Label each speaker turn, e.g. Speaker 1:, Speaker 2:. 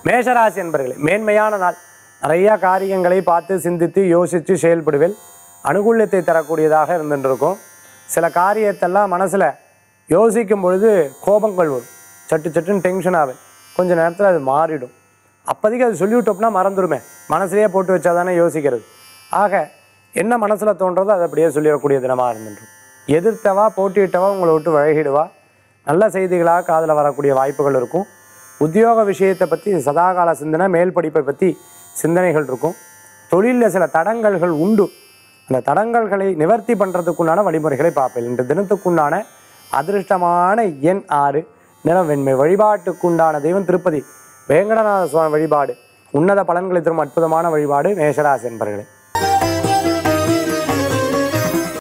Speaker 1: மேஷராசி என்பர்களே மேன்மையான நாள் நிறையா காரியங்களை பார்த்து சிந்தித்து யோசித்து செயல்படுவேன் அனுகூல்யத்தை தரக்கூடியதாக இருந்துட்டு இருக்கும் சில காரியத்தெல்லாம் மனசில் யோசிக்கும் பொழுது கோபங்கள் வரும் சட்டு சட்டுன்னு டென்ஷன் ஆகும் கொஞ்ச நேரத்தில் அது மாறிடும் அப்போதைக்கு அது சொல்லிவிட்டோம்னா மறந்துடுமே மனசுலேயே போட்டு வச்சா தானே யோசிக்கிறது ஆக என்ன மனசில் தோன்றதோ அதை அப்படியே சொல்லிடக்கூடிய தினமாக இருந்துடும் எதிர்த்தவா போட்டியிட்டவா உங்களை விட்டு விலகிடுவா நல்ல செய்திகளாக காதில் வரக்கூடிய வாய்ப்புகள் இருக்கும் உத்தியோக விஷயத்தை பற்றி சதாகால சிந்தனை மேல் படிப்பை பற்றி சிந்தனைகள் இருக்கும் தொழிலில் சில தடங்கல்கள் உண்டு அந்த தடங்கல்களை நிவர்த்தி பண்ணுறதுக்குண்டான வழிமுறைகளை பார்ப்பேன் இன்று தினத்துக்குண்டான அதிர்ஷ்டமான எண் ஆறு நிறம் வெண்மை வழிபாட்டுக்குண்டான தெய்வம் திருப்பதி வேங்கடநாத சுவாமி வழிபாடு உன்னத பலன்களை தரும் அற்புதமான வழிபாடு மேஷராசி என்பர்களே